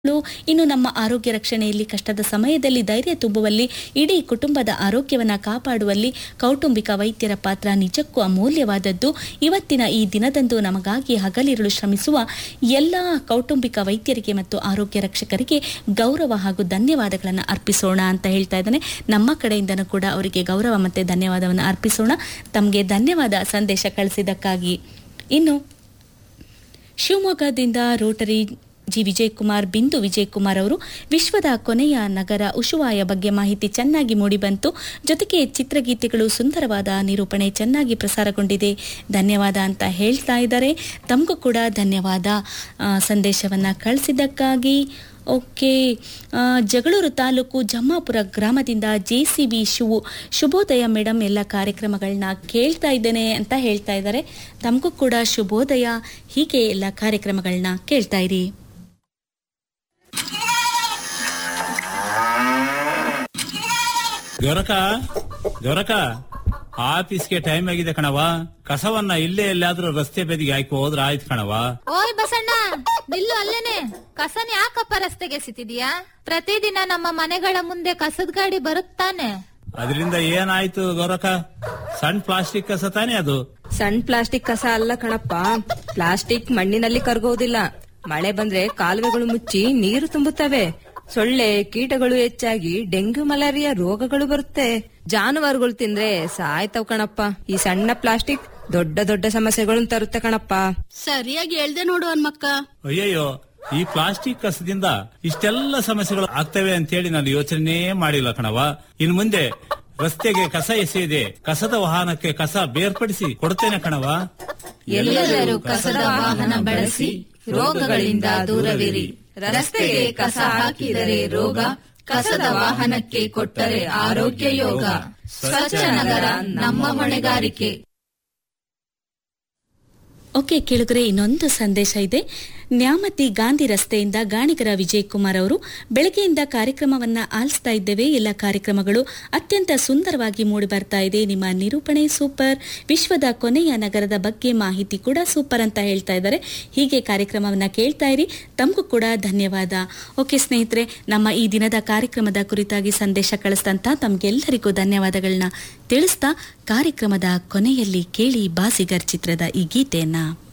ಇನ್ನು ನಮ್ಮ ಆರೋಗ್ಯ ರಕ್ಷಣೆಯಲ್ಲಿ ಕಷ್ಟದ ಸಮಯದಲ್ಲಿ ಧೈರ್ಯ ತುಂಬುವಲ್ಲಿ ಇಡೀ ಕುಟುಂಬದ ಆರೋಗ್ಯವನ್ನು ಕಾಪಾಡುವಲ್ಲಿ ಕೌಟುಂಬಿಕ ವೈದ್ಯರ ಪಾತ್ರ ನಿಜಕ್ಕೂ ಅಮೂಲ್ಯವಾದದ್ದು ಇವತ್ತಿನ ಈ ದಿನದಂದು ನಮಗಾಗಿ ಹಗಲಿರುಳು ಶ್ರಮಿಸುವ ಎಲ್ಲ ಕೌಟುಂಬಿಕ ವೈದ್ಯರಿಗೆ ಮತ್ತು ಆರೋಗ್ಯ ರಕ್ಷಕರಿಗೆ ಗೌರವ ಹಾಗೂ ಧನ್ಯವಾದಗಳನ್ನು ಅರ್ಪಿಸೋಣ ಅಂತ ಹೇಳ್ತಾ ಇದ್ದಾನೆ ನಮ್ಮ ಕಡೆಯಿಂದನೂ ಕೂಡ ಅವರಿಗೆ ಗೌರವ ಮತ್ತು ಧನ್ಯವಾದವನ್ನು ಅರ್ಪಿಸೋಣ ತಮಗೆ ಧನ್ಯವಾದ ಸಂದೇಶ ಕಳಿಸಿದ್ದಕ್ಕಾಗಿ ಇನ್ನು ಶಿವಮೊಗ್ಗದಿಂದ ರೋಟರಿ ಜಿ ವಿಜಯಕುಮಾರ್ ಬಿಂದು ವಿಜಯಕುಮಾರ್ ಅವರು ವಿಶ್ವದ ಕೊನೆಯ ನಗರ ಉಶುವಾಯ ಬಗ್ಗೆ ಮಾಹಿತಿ ಚೆನ್ನಾಗಿ ಮೂಡಿಬಂತು ಜೊತೆಗೆ ಚಿತ್ರಗೀತೆಗಳು ಸುಂದರವಾದ ನಿರೂಪಣೆ ಚೆನ್ನಾಗಿ ಪ್ರಸಾರಗೊಂಡಿದೆ ಧನ್ಯವಾದ ಅಂತ ಹೇಳ್ತಾ ಇದ್ದಾರೆ ತಮಗೂ ಕೂಡ ಧನ್ಯವಾದ ಆ, ಸಂದೇಶವನ್ನ ಕಳಿಸಿದ್ದಕ್ಕಾಗಿ ಓಕೆ ಆ, ಜಗಳೂರು ತಾಲೂಕು ಜಮ್ಮಾಪುರ ಗ್ರಾಮದಿಂದ ಜೆ ಸಿ ಬಿ ಶಿವು ಶುಭೋದಯ ಮೇಡಮ್ ಎಲ್ಲ ಕಾರ್ಯಕ್ರಮಗಳನ್ನ ಕೇಳ್ತಾ ಇದ್ದೇನೆ ಅಂತ ಹೇಳ್ತಾ ಇದ್ದಾರೆ ತಮಗೂ ಕೂಡ ಶುಭೋದಯ ಹೀಗೆ ಎಲ್ಲ ಕಾರ್ಯಕ್ರಮಗಳನ್ನ ಕೇಳ್ತಾ ಇರಿ ಗೊರಕ ಗೊರಕ ಆಫೀಸ್ಗೆ ಟೈಮ್ ಆಗಿದೆ ಕಣವ ಕಸವನ್ನ ಇಲ್ಲೇ ಎಲ್ಲಾದ್ರೂ ರಸ್ತೆ ಬದಿಗೆ ಹಾಕಿ ಹೋದ್ರ ಆಯ್ತು ಕಣವ ಓಯ್ ಬಸಣ್ಣ ನಿಲ್ಲು ಅಲ್ಲೇನೆ ಕಸನ ಯಾಕಪ್ಪ ರಸ್ತೆಗೆ ಎಸಿತಿದ್ಯಾ ಪ್ರತಿದಿನ ನಮ್ಮ ಮನೆಗಳ ಮುಂದೆ ಕಸದ ಗಾಡಿ ಬರುತ್ತಾನೆ ಅದರಿಂದ ಏನಾಯ್ತು ಗೊರಕ ಸಣ್ಣ ಪ್ಲಾಸ್ಟಿಕ್ ಕಸ ತಾನೇ ಅದು ಸಣ್ಣ ಪ್ಲಾಸ್ಟಿಕ್ ಕಸ ಅಲ್ಲ ಕಣಪ್ಪ ಪ್ಲಾಸ್ಟಿಕ್ ಮಣ್ಣಿನಲ್ಲಿ ಕರಗೋದಿಲ್ಲ ಮಳೆ ಬಂದ್ರೆ ಕಾಲುವೆಗಳು ಮುಚ್ಚಿ ನೀರು ತುಂಬುತ್ತವೆ ಸೊಳ್ಳೆ ಕೀಟಗಳು ಹೆಚ್ಚಾಗಿ ಡೆಂಗ್ಯೂ ಮಲೇರಿಯಾ ರೋಗಗಳು ಬರುತ್ತೆ ಜಾನುವಾರುಗಳು ತಿಂದ್ರೆ ಸಾಯ್ತವ್ ಕಣಪ್ಪ ಈ ಸಣ್ಣ ಪ್ಲಾಸ್ಟಿಕ್ ದೊಡ್ಡ ದೊಡ್ಡ ಸಮಸ್ಯೆಗಳನ್ನು ತರುತ್ತೆ ಕಣಪ್ಪ ಸರಿಯಾಗಿ ಹೇಳ್ದೆ ನೋಡು ಹನ್ಮಕ್ಕ ಅಯ್ಯಯ್ಯೋ ಈ ಪ್ಲಾಸ್ಟಿಕ್ ಕಸದಿಂದ ಇಷ್ಟೆಲ್ಲ ಸಮಸ್ಯೆಗಳು ಆಗ್ತವೆ ಅಂತೇಳಿ ನಾನು ಯೋಚನೆ ಮಾಡಿಲ್ಲ ಕಣವ ಇನ್ ಮುಂದೆ ರಸ್ತೆಗೆ ಕಸ ಎಸೆಯದೆ ಕಸದ ವಾಹನಕ್ಕೆ ಕಸ ಬೇರ್ಪಡಿಸಿ ಕೊಡ್ತೇನೆ ಕಣವ ಎಲ್ಲರೂ ಕಸದ ವಾಹನ ಬಳಸಿ ರೋಗಗಳಿಂದ ದೂರವಿರಿ ರಸ್ತೆಗೆ ಕಸ ಹಾಕಿದರೆ ರೋಗ ಕಸದ ವಾಹನಕ್ಕೆ ಕೊಟ್ಟರೆ ಆರೋಗ್ಯ ಯೋಗ ಸ್ವಚ್ಛ ನಗರ ನಮ್ಮ ಹೊಣೆಗಾರಿಕೆ ಓಕೆ ಕೇಳಿದ್ರೆ ಇನ್ನೊಂದು ಸಂದೇಶ ಇದೆ ನ್ಯಾಮತಿ ಗಾಂಧಿ ರಸ್ತೆಯಿಂದ ಗಾಣಿಗರ ವಿಜಯ್ ಕುಮಾರ್ ಅವರು ಬೆಳಗ್ಗೆಯಿಂದ ಕಾರ್ಯಕ್ರಮವನ್ನ ಆಲಿಸ್ತಾ ಇದ್ದೇವೆ ಎಲ್ಲ ಕಾರ್ಯಕ್ರಮಗಳು ಅತ್ಯಂತ ಸುಂದರವಾಗಿ ಮೂಡಿ ಬರ್ತಾ ಇದೆ ನಿಮ್ಮ ನಿರೂಪಣೆ ಸೂಪರ್ ವಿಶ್ವದ ಕೊನೆಯ ನಗರದ ಬಗ್ಗೆ ಮಾಹಿತಿ ಕೂಡ ಸೂಪರ್ ಅಂತ ಹೇಳ್ತಾ ಇದ್ದಾರೆ ಹೀಗೆ ಕಾರ್ಯಕ್ರಮವನ್ನ ಕೇಳ್ತಾ ಇರಿ ತಮಗೂ ಕೂಡ ಧನ್ಯವಾದ ಓಕೆ ಸ್ನೇಹಿತರೆ ನಮ್ಮ ಈ ದಿನದ ಕಾರ್ಯಕ್ರಮದ ಕುರಿತಾಗಿ ಸಂದೇಶ ಕಳಿಸಿದಂತ ತಮಗೆಲ್ಲರಿಗೂ ಧನ್ಯವಾದಗಳನ್ನ ತಿಳಿಸ್ತಾ ಕಾರ್ಯಕ್ರಮದ ಕೊನೆಯಲ್ಲಿ ಕೇಳಿ ಬಾಸಿಗರ್ ಚಿತ್ರದ ಈ ಗೀತೆಯನ್ನ